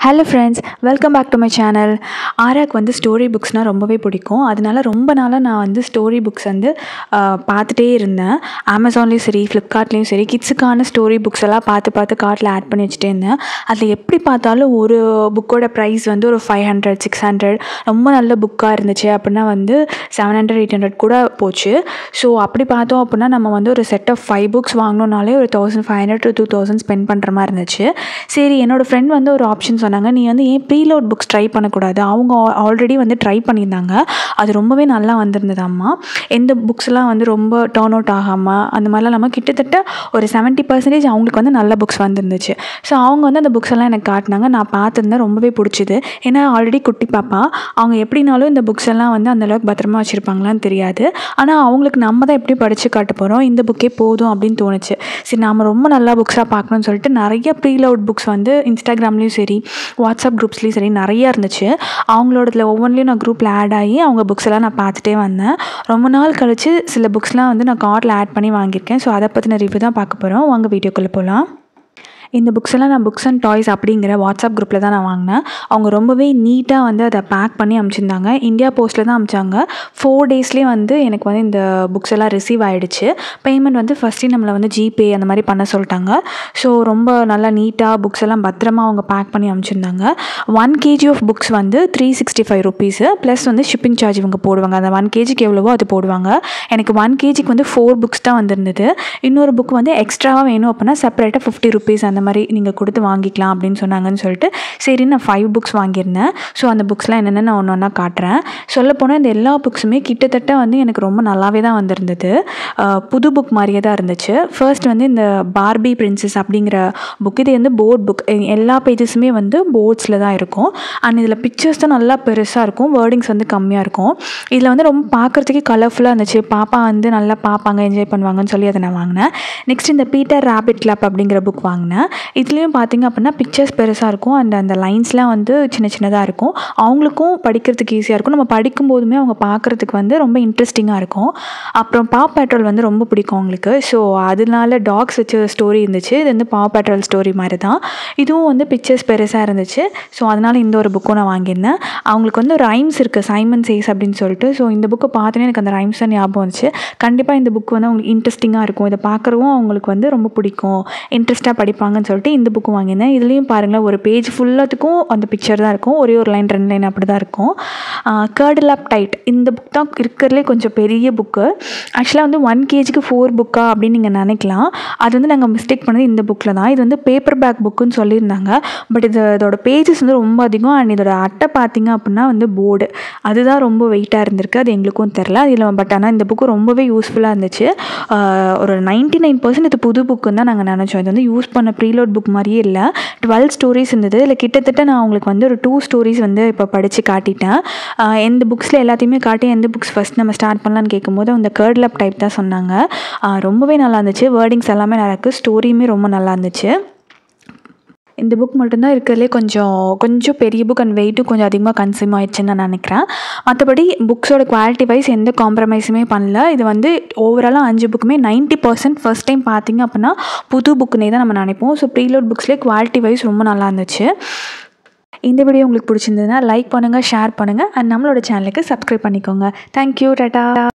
hello friends welcome back to my channel ஆராக் வந்து story புக்ஸ்னால் ரொம்பவே பிடிக்கும் அதனால ரொம்ப நாளாக நான் வந்து ஸ்டோரி புக்ஸ் வந்து ஆஹ், பார்த்துட்டே இருந்தேன் அமேசான்லேயும் சரி ஃப்ளிப்கார்ட்லேயும் சரி கிட்ஸுக்கான ஸ்டோரி புக்ஸ் எல்லாம் பார்த்து பார்த்து கார்ட்டில் ஆட் பண்ணி வச்சுட்டே இருந்தேன் அதில் எப்படி பார்த்தாலும் ஒரு புக்கோட ப்ரைஸ் வந்து ஒரு ஃபைவ் ஹண்ட்ரட் சிக்ஸ் ஹண்ட்ரட் ரொம்ப நல்ல புக்காக இருந்துச்சு அப்படின்னா வந்து செவன் ஹண்ட்ரட் எயிட் ஹண்ட்ரட் கூட போச்சு ஸோ அப்படி பார்த்தோம் அப்படின்னா நம்ம வந்து ஒரு செட் ஆஃப் ஃபைவ் புக்ஸ் வாங்கினோனாலே ஒரு thousand five hundred to two thousand spend பண்ணுற மாதிரி இருந்துச்சு சரி என்னோடய ஃப்ரெண்ட் வந்து ஒரு ஆப்ஷன் சொன்னாங்க நீ வந்து ஏன் ப்ரீலோட் புக்ஸ் ட்ரை பண்ணக்கூடாது அவங்க ஆல்ரெடி வந்து ட்ரை பண்ணியிருந்தாங்க அது ரொம்பவே நல்லா வந்திருந்தது அம்மா எந்த புக்ஸ்லாம் வந்து ரொம்ப டேர்ன் அவுட் ஆகாமல் அந்த மாதிரிலாம் நம்ம கிட்டத்தட்ட ஒரு செவன்ட்டி பர்சன்டேஜ் அவங்களுக்கு வந்து நல்ல புக்ஸ் வந்துருந்துச்சு ஸோ அவங்க வந்து அந்த புக்ஸ் எல்லாம் எனக்கு காட்டினாங்க நான் பார்த்துருந்தேன் ரொம்பவே பிடிச்சிது ஏன்னா ஆல்ரெடி குட்டி பாப்பா அவங்க எப்படினாலும் இந்த புக்ஸ் எல்லாம் வந்து அந்தளவுக்கு பத்திரமா வச்சுருப்பாங்களான்னு தெரியாது ஆனால் அவங்களுக்கு நம்ம தான் எப்படி படித்து காட்ட போகிறோம் இந்த புக்கே போதும் அப்படின்னு தோணுச்சு சரி நாம் ரொம்ப நல்லா புக்ஸாக பார்க்கணும்னு சொல்லிட்டு நிறைய ப்ரீலவுட் புக்ஸ் வந்து இன்ஸ்டாகிராம்லேயும் சரி வாட்ஸ்அப் குரூப்ஸ்லேயும் சரி நிறையா இருந்துச்சு அவங்களோடதுல ஒவ்வொன்றிலையும் நான் குரூப்பில் ஆட் ஆகி அவங்க புக்ஸ் எல்லாம் நான் பார்த்துட்டே வந்தேன் ரொம்ப நாள் கழித்து சில புக்ஸ்லாம் வந்து நான் கார்டில் ஆட் பண்ணி வாங்கியிருக்கேன் ஸோ அதை பற்றின ரிவ்யூ தான் பார்க்க போகிறோம் வாங்க வீடியோக்குள்ளே போகலாம் இந்த புக்ஸ் எல்லாம் நான் புக்ஸ் அண்ட் டாய்ஸ் அப்படிங்கிற வாட்ஸ்அப் குரூப்பில் தான் நான் வாங்கினேன் அவங்க ரொம்பவே நீட்டாக வந்து அதை பேக் பண்ணி அனுப்பிச்சிருந்தாங்க இந்தியா போஸ்ட்டில் தான் அனுப்பிச்சாங்க ஃபோர் டேஸ்லேயே வந்து எனக்கு வந்து இந்த புக்ஸ் எல்லாம் ரிசீவ் ஆகிடுச்சு பேமெண்ட் வந்து ஃபஸ்ட்டு நம்மளை வந்து ஜிபே அந்த மாதிரி பண்ண சொல்லிட்டாங்க ஸோ ரொம்ப நல்லா நீட்டாக புக்ஸ் எல்லாம் பத்திரமா அவங்க பேக் பண்ணி அனுப்பிச்சிருந்தாங்க ஒன் கேஜி ஆஃப் புக்ஸ் வந்து three sixty five rupees plus வந்து ஷிப்பிங் சார்ஜ் இவங்க போடுவாங்க அந்த ஒன் கேஜிக்கு எவ்வளவோ அது போடுவாங்க எனக்கு ஒன் கேஜிக்கு வந்து ஃபோர் புக்ஸ் தான் வந்திருந்தது இன்னொரு புக் வந்து எக்ஸ்ட்ராவாக வேணும் அப்படின்னா செப்பரேட்டாக ஃபிஃப்டி ருபீஸ் அந்த மாதிரி நீங்கள் கொடுத்து வாங்கிக்கலாம் அப்படின்னு சொன்னாங்கன்னு சொல்லிட்டு சரி நான் ஃபைவ் புக்ஸ் வாங்கியிருந்தேன் ஸோ அந்த புக்ஸ்லாம் என்னென்னு நான் ஒன்று ஒன்றா காட்டுறேன் சொல்லப்போனால் இந்த எல்லா புக்ஸுமே கிட்டத்தட்ட வந்து எனக்கு ரொம்ப நல்லாவே தான் வந்திருந்தது அஹ் புது புக் மாதிரியே தான் இருந்துச்சு ஃபர்ஸ்ட் வந்து இந்த பார்பி பிரின்சஸ் அப்படிங்கிற புக் இது வந்து போர்ட் புக் எல்லா பேஜஸுமே வந்து போர்ட்ஸில் தான் இருக்கும் அண்ட் இதில் பிக்சர்ஸ் தான் நல்லா பெருசாக இருக்கும் வேர்டிங்ஸ் வந்து கம்மியாக இருக்கும் இதில் வந்து ரொம்ப பார்க்குறதுக்கே கலர்ஃபுல்லாக இருந்துச்சு பாப்பா வந்து நல்லா பார்ப்பாங்க என்ஜாய் பண்ணுவாங்கன்னு சொல்லி அதை நான் வாங்கினேன் நெக்ஸ்ட் இந்த பீட்டர் ரேபிட் கிளப் அப்படிங்கிற புக் வாங்கினேன் இதுலேயும் பார்த்தீங்க அப்படின்னா பிக்சர்ஸ் பெருசாக இருக்கும் அண்ட் அந்த லைன்ஸ்லாம் வந்து சின்ன சின்னதாக இருக்கும் அவங்களுக்கும் படிக்கிறதுக்கு ஈஸியாக இருக்கும் நம்ம படிக்கும் போதுமே அவங்க பார்க்குறதுக்கு வந்து ரொம்ப இன்ட்ரெஸ்டிங்காக இருக்கும் அப்புறம் பா பேட்ரோல் வந்து ரொம்ப பிடிக்கும் அவங்களுக்கு ஸோ அதனால டாக்ஸ் வச்சு ஸ்டோரி இருந்துச்சு இது வந்து பா பேட்ரோல் ஸ்டோரி மாதிரி தான் இதுவும் வந்து பிக்சர்ஸ் பெருசாக இருந்துச்சு ஸோ அதனால் இந்த ஒரு புக்கும் நான் வாங்கியிருந்தேன் அவங்களுக்கு வந்து ரைம்ஸ் இருக்குது சைமன் சேஸ் அப்படின்னு சொல்லிட்டு ஸோ இந்த புக்கை பார்த்தோன்னே எனக்கு அந்த ரைம்ஸ் தான் ஞாபகம் வந்துச்சு கண்டிப்பாக இந்த புக் வந்து அவங்களுக்கு இன்ட்ரெஸ்டிங்காக இருக்கும் இதை பார்க்குறவும் அவங்களுக்கு வந்து ரொம்ப பிடிக்கும் இன்ட்ரெஸ்ட்டாக படிப்பாங்கன்னு சொல்லிட்டு இந்த புக்கு வாங்கியிருந்தேன் இதுலேயும் பாருங்களேன் ஒரு பேஜ் ஃபுல்லாத்துக்கும் அந்த பிக்சர் தான் இருக்கும் ஒரே ஒரு லைன் ரெண்டு லைன் அப்படி தான் இருக்கும் கேர்டில் அப் டைட் இந்த புக் தான் இருக்கிறதுலே கொஞ்சம் பெரிய புக்கு ஆக்சுவலாக வந்து ஒன் கேஜிக்கு ஃபோர் புக்கா அப்படின்னு நீங்கள் நினைக்கலாம் அது வந்து நாங்கள் மிஸ்டேக் பண்ணது இந்த புக்கில் தான் இது வந்து பேப்பர் பேக் புக்குன்னு சொல்லியிருந்தாங்க பட் இது இதோட பேஜஸ் வந்து ரொம்ப அதிகம் அண்ட் இதோட அட்டை பார்த்தீங்க அப்படின்னா வந்து போர்டு அதுதான் ரொம்ப வெயிட்டாக இருந்திருக்கு அது எங்களுக்கும் தெரில அதில் பட் ஆனால் இந்த புக்கு ரொம்பவே யூஸ்ஃபுல்லாக இருந்துச்சு ஆஹ் ஒரு நைன்ட்டி நைன் பர்சன்ட் இது புது புக்குன்னு தான் நாங்கள் நினச்சோம் இது வந்து யூஸ் பண்ண ப்ரீலோட் புக் மாதிரியே இல்லை டுவெல் ஸ்டோரிஸ் இருந்தது இல்லை கிட்டத்தட்ட நான் உங்களுக்கு வந்து ஒரு டூ ஸ்டோரிஸ் வந்து இப்போ படித்து காட்டிட்டேன் ஆஹ் எந்த புக்ஸில் எல்லாத்தையுமே காட்டி எந்த புக்ஸ் ஃபஸ்ட் நம்ம ஸ்டார்ட் பண்ணலான்னு கேட்கும்போது அந்த கேர்ட்லப் டைப் தான் சொன்னாங்க ஆஹ் ரொம்பவே நல்லா இருந்துச்சு வேர்டிங்ஸ் எல்லாமே நல்லா இருக்குது ஸ்டோரியுமே ரொம்ப நல்லா இருந்துச்சு இந்த புக் மட்டும்தான் இருக்கிறதுலே கொஞ்சம் கொஞ்சம் பெரிய புக் அண்ட் வெயிட்டும் கொஞ்சம் அதிகமாக கன்சியூம் ஆயிடுச்சுன்னு நான் நினைக்கிறேன் மற்றபடி புக்ஸோட குவாலிட்டி வைஸ் எந்த காம்ப்ரமைஸுமே பண்ணல இது வந்து ஓவராலாக அஞ்சு புக்குமே நைன்ட்டி பர்சன்ட் ஃபஸ்ட் டைம் பார்த்தீங்க அப்படின்னா புது புக்குனே தான் நம்ம நினைப்போம் ஸோ ப்ரீலோட் புக்ஸ்லேயே குவாலிட்டி வைஸ் ரொம்ப நல்லா இருந்துச்சு இந்த வீடியோ உங்களுக்கு பிடிச்சிருந்ததுன்னா லைக் பண்ணுங்கள் ஷேர் பண்ணுங்கள் அண்ட் நம்மளோட சேனலுக்கு சப்ஸ்கிரைப் பண்ணிக்கோங்க தேங்க்யூ டாட்டா